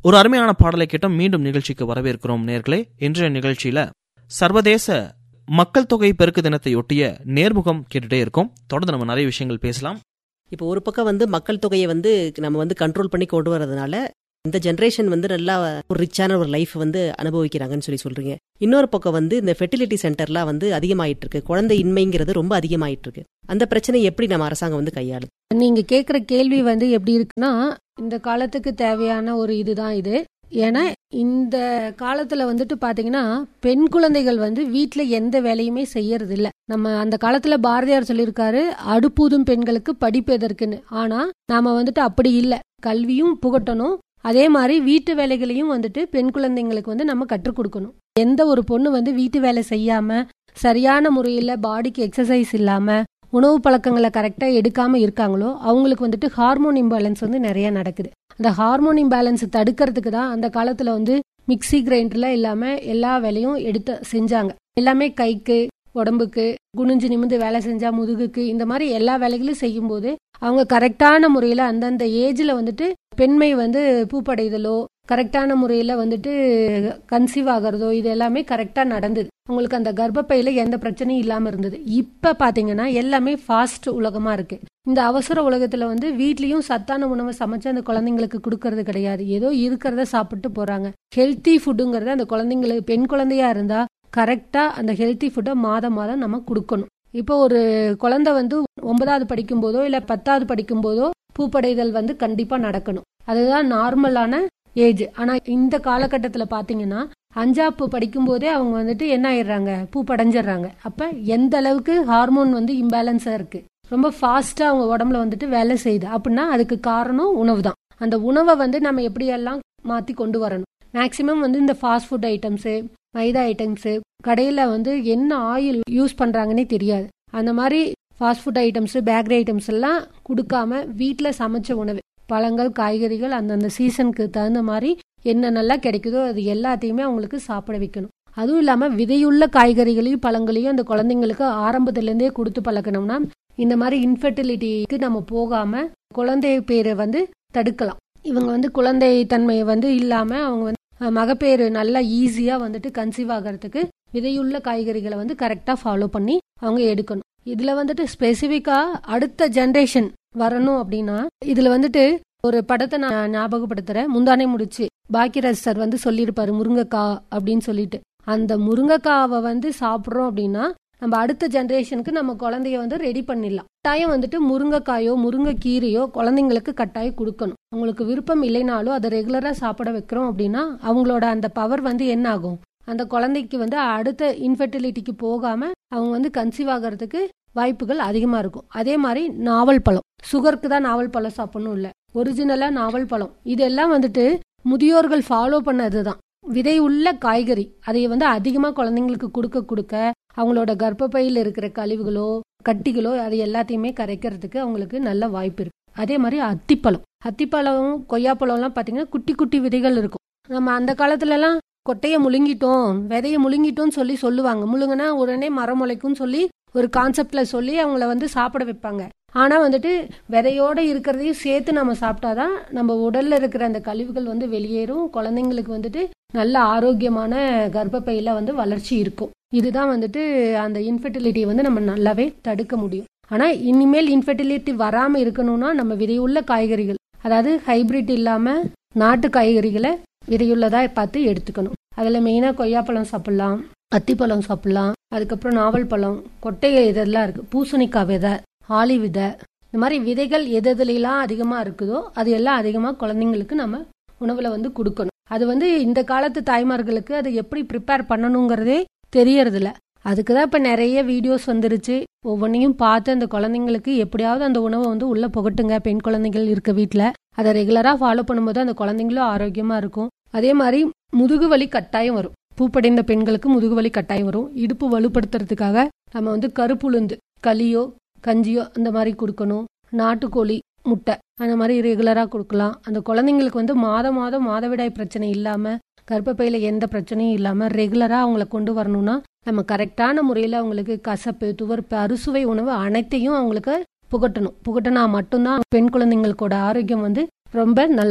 ஒரு அருமையான பாடலை கேட்டோம் மீண்டும் நிகழ்ச்சிக்கு வரவேற்கிறோம் நேர்களே இன்றைய நிகழ்ச்சியில சர்வதேச மக்கள் தொகை பெருக்கு தினத்தையொட்டிய நேர்முகம் கேட்டுட்டே இருக்கோம் தொடர்ந்து நம்ம நிறைய விஷயங்கள் பேசலாம் இப்போ ஒரு பக்கம் வந்து மக்கள் தொகையை வந்து நம்ம வந்து கண்ட்ரோல் பண்ணி கொண்டு வரதுனால இந்த ஜென்ரேஷன் வந்து நல்லா ஒரு ரிச்சான ஒரு லைஃப் வந்து அனுபவிக்கிறாங்கன்னு சொல்லி சொல்றீங்க இன்னொரு பக்கம் வந்து இந்த ஃபெர்டிலிட்டி சென்டர்லாம் வந்து அதிகமாயிட்டு இருக்கு குழந்தை இன்மைங்கிறது ரொம்ப அதிகமாயிட்டு இருக்கு அந்த பிரச்சனை எப்படி நம்ம அரசாங்கம் வந்து கையாளுது நீங்க கேக்குற கேள்வி வந்து எப்படி இருக்குன்னா இந்த காலத்துக்கு தேவையான ஒரு இதுதான் இது ஏன்னா இந்த காலத்துல வந்துட்டு பாத்தீங்கன்னா பெண் குழந்தைகள் வந்து வீட்ல எந்த வேலையுமே செய்யறது இல்ல நம்ம அந்த காலத்துல பாரதியார் சொல்லியிருக்காரு அடுப்பூதும் பெண்களுக்கு படிப்பு எதற்குன்னு ஆனா நாம வந்துட்டு அப்படி இல்ல கல்வியும் புகட்டணும் அதே மாதிரி வீட்டு வேலைகளையும் வந்துட்டு பெண் குழந்தைங்களுக்கு வந்து நம்ம கற்றுக் கொடுக்கணும் எந்த ஒரு பொண்ணு வந்து வீட்டு வேலை செய்யாம சரியான முறையில பாடிக்கு எக்ஸசைஸ் இல்லாம உணவு பழக்கங்களை கரெக்டா எடுக்காம இருக்காங்களோ அவங்களுக்கு வந்துட்டு ஹார்மோன் இம்பேலன்ஸ் வந்து நிறைய நடக்குது அந்த ஹார்மோன் இம்பேலன்ஸ் தடுக்கிறதுக்கு தான் அந்த காலத்துல வந்து மிக்சி கிரைண்டர்ல இல்லாம எல்லா வேலையும் எடுத்து செஞ்சாங்க எல்லாமே கைக்கு உடம்புக்கு குனிஞ்சு நிமிந்து வேலை செஞ்சா முதுகுக்கு இந்த மாதிரி எல்லா வேலைகளும் செய்யும்போது அவங்க கரெக்டான முறையில அந்தந்த ஏஜ்ல வந்துட்டு பெண்மை வந்து பூப்படைதலோ கரெக்டான முறையில வந்துட்டு கன்சீவ் ஆகிறதோ இது எல்லாமே கரெக்டா நடந்தது உங்களுக்கு அந்த கர்ப்பப்பையில எந்த பிரச்சனையும் இல்லாம இருந்தது இப்ப பாத்தீங்கன்னா எல்லாமே ஃபாஸ்ட் உலகமா இருக்கு இந்த அவசர உலகத்துல வந்து வீட்லயும் சத்தான உணவை சமைச்சு அந்த குழந்தைங்களுக்கு கொடுக்கறது கிடையாது ஏதோ இருக்கிறத சாப்பிட்டு போறாங்க ஹெல்த்தி ஃபுட்டுங்கிறத அந்த குழந்தைங்களுக்கு பெண் குழந்தையா இருந்தா கரெக்டா அந்த ஹெல்த்தி ஃபுட்டை மாதம் மாதம் நம்ம கொடுக்கணும் இப்போ ஒரு குழந்தை வந்து ஒன்பதாவது படிக்கும் போதோ இல்ல பத்தாவது படிக்கும் போதோ பூப்படைதல் வந்து கண்டிப்பா நடக்கணும் அதுதான் நார்மலான ஏஜ் ஆனா இந்த காலகட்டத்துல பாத்தீங்கன்னா அஞ்சாப்பு படிக்கும் போதே அவங்க வந்துட்டு என்ன ஆயிடுறாங்க பூ படைஞ்சிடுறாங்க அப்ப எந்த அளவுக்கு ஹார்மோன் வந்து இம்பேலன்ஸா இருக்கு ரொம்ப ஃபாஸ்டா அவங்க உடம்புல வந்துட்டு வேலை செய்யுது அப்படின்னா அதுக்கு காரணம் உணவு தான் அந்த உணவை வந்து நம்ம எப்படியெல்லாம் மாத்தி கொண்டு வரணும் மேக்சிமம் வந்து இந்த fast food items maida items கடையில் வந்து என்ன ஆயில் யூஸ் பண்ணுறாங்கன்னே தெரியாது அந்த மாதிரி fast food items bakery items எல்லாம் கொடுக்காம வீட்டில் சமைச்ச உணவு பழங்கள் காய்கறிகள் அந்தந்த சீசனுக்கு தகுந்த மாதிரி என்ன நல்லா கிடைக்குதோ அது எல்லாத்தையுமே அவங்களுக்கு சாப்பிட வைக்கணும் அதுவும் இல்லாமல் விதையுள்ள காய்கறிகளையும் பழங்களையும் அந்த குழந்தைங்களுக்கு ஆரம்பத்துலேருந்தே கொடுத்து பழக்கணும்னா இந்த மாதிரி இன்ஃபர்டிலிட்டிக்கு நம்ம போகாம குழந்தை பேரை வந்து தடுக்கலாம் இவங்க வந்து குழந்தை தன்மையை வந்து இல்லாம அவங்க வந்து மகப்பேறு நல்லா ஈஸியா வந்துட்டு கன்சீவ் ஆகிறதுக்கு விதையுள்ள காய்கறிகளை வந்து கரெக்டா ஃபாலோ பண்ணி அவங்க எடுக்கணும் இதுல வந்துட்டு ஸ்பெசிபிக்கா அடுத்த ஜென்ரேஷன் வரணும் அப்படின்னா இதுல வந்துட்டு ஒரு படத்தை நான் ஞாபகப்படுத்துறேன் முந்தானே முடிச்சு பாக்கியராஜ் சார் வந்து சொல்லியிருப்பாரு முருங்கைக்காய் அப்படின்னு சொல்லிட்டு அந்த முருங்கைக்காவை வந்து சாப்பிட்றோம் அப்படின்னா நம்ம அடுத்த ஜென்ரேஷனுக்கு நம்ம குழந்தைய வந்து ரெடி பண்ணிடலாம் கட்டாயம் வந்துட்டு முருங்கைக்காயோ முருங்கைக்கீரையோ குழந்தைங்களுக்கு கட்டாயம் கொடுக்கணும் அவங்களுக்கு விருப்பம் இல்லைனாலும் அதை ரெகுலரா சாப்பிட வைக்கிறோம் அப்படின்னா அவங்களோட அந்த பவர் வந்து என்ன ஆகும் அந்த குழந்தைக்கு வந்து அடுத்த இன்ஃபர்டிலிட்டிக்கு போகாம அவங்க வந்து கன்சீவ் ஆகிறதுக்கு வாய்ப்புகள் அதிகமா இருக்கும் அதே மாதிரி நாவல் பழம் சுகருக்கு தான் நாவல் பழம் சாப்பிடணும் இல்ல ஒரிஜினலா நாவல் பழம் இதெல்லாம் வந்துட்டு முதியோர்கள் ஃபாலோ பண்ணதுதான் விதை உள்ள காய்கறி அதை வந்து அதிகமா குழந்தைங்களுக்கு கொடுக்க கொடுக்க அவங்களோட கர்ப்பப்பையில் இருக்கிற கழிவுகளோ கட்டிகளோ அது எல்லாத்தையுமே கரைக்கிறதுக்கு அவங்களுக்கு நல்ல வாய்ப்பு இருக்கு அதே மாதிரி அத்திப்பழம் அத்திப்பழம் கொய்யாப்பழம்லாம் பார்த்தீங்கன்னா குட்டி குட்டி விதைகள் இருக்கும் நம்ம அந்த காலத்துல எல்லாம் கொட்டையை முழுங்கிட்டோம் விதையை முழுங்கிட்டோம்னு சொல்லி சொல்லுவாங்க முழுங்கினா உடனே மரம் முளைக்கும்னு சொல்லி ஒரு கான்செப்ட்ல சொல்லி அவங்கள வந்து சாப்பிட வைப்பாங்க ஆனா வந்துட்டு விதையோட இருக்கிறதையும் சேர்த்து நம்ம சாப்பிட்டாதான் நம்ம உடல்ல இருக்கிற அந்த கழிவுகள் வந்து வெளியேறும் குழந்தைங்களுக்கு வந்துட்டு நல்ல ஆரோக்கியமான கர்ப்பப்பையில வந்து வளர்ச்சி இருக்கும் இதுதான் வந்துட்டு அந்த இன்ஃபர்டிலிட்டி வந்து நம்ம நல்லாவே தடுக்க முடியும் ஆனா இனிமேல் இன்ஃபர்டிலிட்டி வராம இருக்கணும்னா நம்ம விதையுள்ள காய்கறிகள் அதாவது ஹைபிரிட் இல்லாம நாட்டு காய்கறிகளை விதையுள்ளதா பார்த்து எடுத்துக்கணும் அதுல மெயினா கொய்யாப்பழம் சாப்பிடலாம் அத்திப்பழம் சாப்பிடலாம் அதுக்கப்புறம் நாவல் பழம் கொட்டை இதெல்லாம் இருக்கு பூசணிக்காய் விதை ஆளி விதை இந்த மாதிரி விதைகள் எது எதுலாம் அதிகமா இருக்குதோ அது எல்லாம் அதிகமா குழந்தைங்களுக்கு நம்ம உணவுல வந்து கொடுக்கணும் அது வந்து இந்த காலத்து தாய்மார்களுக்கு அதை எப்படி ப்ரிப்பேர் பண்ணணுங்கிறதே தெரியறதில்ல அதுக்கு தான் இப்போ நிறைய வீடியோஸ் வந்துருச்சு ஒவ்வொன்றையும் பார்த்து அந்த குழந்தைங்களுக்கு எப்படியாவது அந்த உணவை வந்து உள்ள புகட்டுங்க பெண் குழந்தைகள் இருக்க வீட்டில் அதை ரெகுலராக ஃபாலோ பண்ணும்போது அந்த குழந்தைங்களும் ஆரோக்கியமாக இருக்கும் அதே மாதிரி முதுகு வலி கட்டாயம் வரும் பூப்படைந்த பெண்களுக்கு முதுகு வலி கட்டாயம் வரும் இடுப்பு வலுப்படுத்துறதுக்காக நம்ம வந்து கருப்புளுந்து களியோ கஞ்சியோ அந்த மாதிரி கொடுக்கணும் நாட்டுக்கோழி முட்டை அந்த மாதிரி ரெகுலராக கொடுக்கலாம் அந்த குழந்தைங்களுக்கு வந்து மாதம் மாதம் மாதவிடாய் பிரச்சனை இல்லாமல் கர்ப்பப்பையில் எந்த பிரச்சனையும் இல்லாமல் ரெகுலராக அவங்கள கொண்டு வரணும்னா நம்ம கரெக்டான முறையில் அவங்களுக்கு கசப்பு துவர்ப்பு அறுசுவை உணவு அனைத்தையும் அவங்களுக்கு புகட்டணும் புகட்டினா மட்டும்தான் பெண் குழந்தைங்களுக்கோட ஆரோக்கியம் வந்து ரொம்ப நல்லா இருக்கும்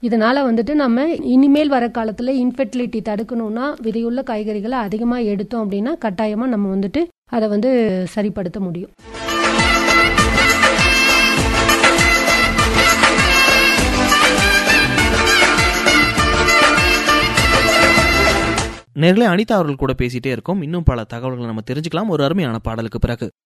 இதனால வந்துட்டு நம்ம இனிமேல் வர காலத்துல இன்ஃபெர்டிலிட்டி தடுக்கணும்னா விதையுள்ள காய்கறிகளை அதிகமா எடுத்தோம் அப்படின்னா கட்டாயமா நம்ம வந்துட்டு அதை வந்து சரிப்படுத்த முடியும் நேர்களே அனிதா அவர்கள் கூட பேசிட்டே இருக்கோம் இன்னும் பல தகவல்களை நம்ம தெரிஞ்சுக்கலாம் ஒரு அருமையான பாடலுக்கு பிறகு